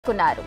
కున్నారు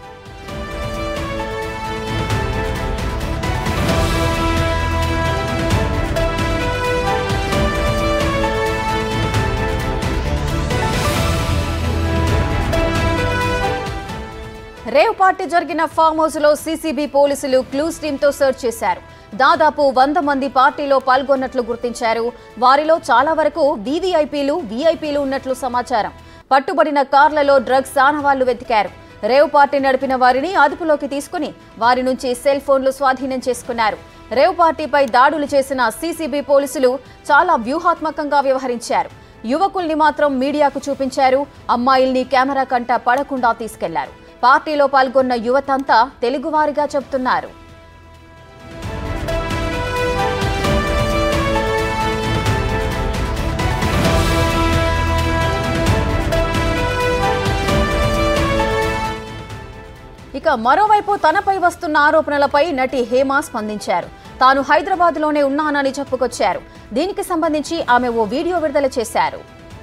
rave party జరిగిన farm house లో సీసీబీ పోలీసులు క్లూస్ టీమ్ తో సెర్చ్ చేశారు దాదాపు వంద మంది పార్టీలో పాల్గొన్నట్లు గుర్తించారు వారిలో చాలా వరకు వీవీఐపీలు వీఐపీలు ఉన్నట్లు సమాచారం పట్టుబడిన కార్లలో డ్రగ్స్ ఆనవాళ్లు వెతికారు రేవ్ పార్టీ నడిపిన వారిని అదుపులోకి తీసుకుని వారి నుంచి సెల్ ఫోన్లు స్వాధీనం చేసుకున్నారు రేవ్ పార్టీపై దాడులు చేసిన సీసీబీ పోలీసులు చాలా వ్యూహాత్మకంగా వ్యవహరించారు యువకుల్ని మాత్రం మీడియాకు చూపించారు అమ్మాయిల్ని కెమెరా కంట పడకుండా తీసుకెళ్లారు పార్టీలో పాల్గొన్న యువతంతా తెలుగువారిగా చెబుతున్నారు ఇక మరోవైపు తనపై వస్తున్న ఆరోపణలపై నటి హేమ స్పందించారు తాను హైదరాబాద్లోనే ఉన్నానని చెప్పుకొచ్చారు దీనికి సంబంధించి ఆమె ఓ వీడియో విడుదల చేశారు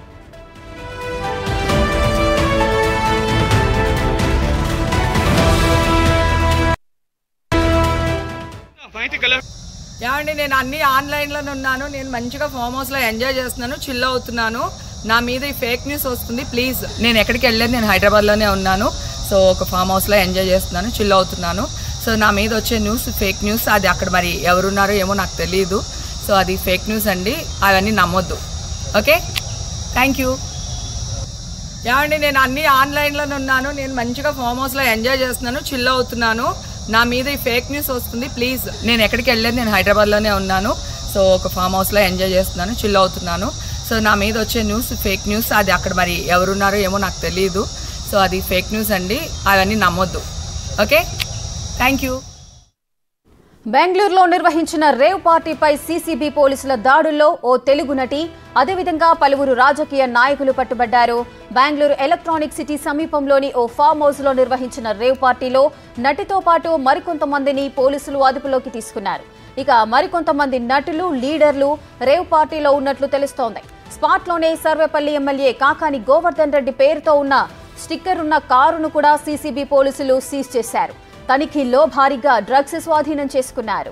బయట కలర్ ఏమండి నేను అన్ని ఆన్లైన్లోనే ఉన్నాను నేను మంచిగా ఫామ్ హౌస్లో ఎంజాయ్ చేస్తున్నాను చిల్ అవుతున్నాను నా మీద ఈ ఫేక్ న్యూస్ వస్తుంది ప్లీజ్ నేను ఎక్కడికి వెళ్ళలేదు నేను హైదరాబాద్లోనే ఉన్నాను సో ఒక ఫామ్ హౌస్లో ఎంజాయ్ చేస్తున్నాను చిల్ అవుతున్నాను సో నా మీద వచ్చే న్యూస్ ఫేక్ న్యూస్ అది అక్కడ మరి ఎవరున్నారో ఏమో నాకు తెలియదు సో అది ఫేక్ న్యూస్ అండి అవన్నీ నమ్మొద్దు ఓకే థ్యాంక్ యూ ఏమండి నేను అన్ని ఆన్లైన్లోనే ఉన్నాను నేను మంచిగా ఫామ్ హౌస్లో ఎంజాయ్ చేస్తున్నాను చిల్ అవుతున్నాను నా మీద ఈ ఫేక్ న్యూస్ వస్తుంది ప్లీజ్ నేను ఎక్కడికి వెళ్ళలేదు నేను హైదరాబాద్లోనే ఉన్నాను సో ఒక ఫామ్ హౌస్లో ఎంజాయ్ చేస్తున్నాను చిల్ అవుతున్నాను సో నా మీద వచ్చే న్యూస్ ఫేక్ న్యూస్ అది అక్కడ మరి ఎవరున్నారో ఏమో నాకు తెలియదు సో అది ఫేక్ న్యూస్ అండి అవన్నీ నమ్మొద్దు ఓకే థ్యాంక్ యూ బెంగళూరులో నిర్వహించిన రేవ్ పార్టీపై సీసీబీ పోలీసుల దాడుల్లో ఓ తెలుగు నటి అదేవిధంగా పలువురు రాజకీయ నాయకులు పట్టుబడ్డారు బెంగళూరు ఎలక్ట్రానిక్ సిటీ సమీపంలోని ఓ ఫామ్ హౌస్ లో నిర్వహించిన రేవ్ పార్టీలో నటితో పాటు మరికొంతమందిని పోలీసులు అదుపులోకి తీసుకున్నారు ఇక మరికొంతమంది నటులు లీడర్లు రేవ్ పార్టీలో ఉన్నట్లు తెలుస్తోంది స్పాట్లోనే సర్వేపల్లి ఎమ్మెల్యే కాకాని గోవర్ధన్ రెడ్డి పేరుతో ఉన్న స్టిక్కర్ ఉన్న కారును కూడా సీసీబీ పోలీసులు సీజ్ చేశారు తనిఖీల్లో భారీగా డ్రగ్స్ స్వాధీనం చేసుకున్నారు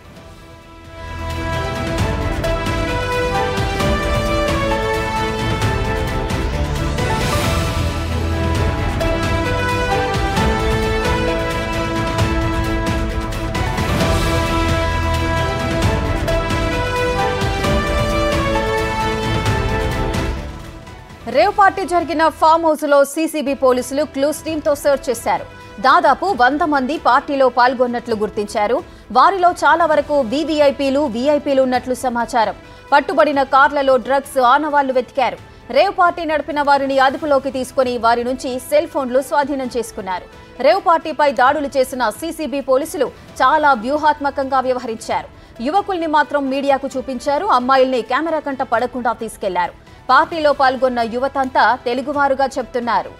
రేవ్ పార్టీ జరిగిన ఫామ్ హౌస్ లో సీసీబీ పోలీసులు క్లూస్ టీమ్ తో సెర్చ్ చేశారు దాదాపు వంద మంది పార్టీలో పాల్గొన్నట్లు గుర్తించారు వారిలో చాలా వరకు వీవీఐపీలు వీఐపీలు ఉన్నట్లు సమాచారం పట్టుబడిన కార్లలో డ్రగ్స్ ఆనవాళ్లు వెతికారు రేవ్ పార్టీ నడిపిన వారిని అదుపులోకి తీసుకుని వారి నుంచి సెల్ ఫోన్లు స్వాధీనం చేసుకున్నారు రేవ్ పార్టీపై దాడులు చేసిన సీసీబీ పోలీసులు చాలా వ్యూహాత్మకంగా వ్యవహరించారు యువకుల్ని మాత్రం మీడియాకు చూపించారు అమ్మాయిల్ని కెమెరా కంట పడకుండా తీసుకెళ్లారు పార్టీలో పాల్గొన్న యువతంతా తెలుగువారుగా చెప్తున్నారు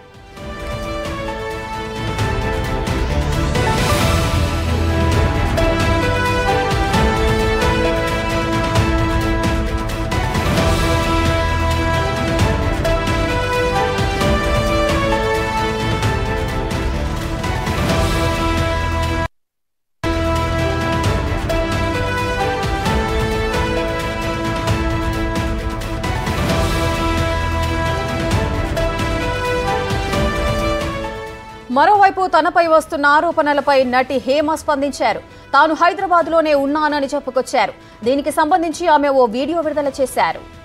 మరోవైపు తనపై వస్తున్న ఆరోపణలపై నటి హేమ స్పందించారు తాను హైదరాబాద్లోనే ఉన్నానని చెప్పుకొచ్చారు దీనికి సంబంధించి ఆమె ఓ వీడియో విడుదల చేశారు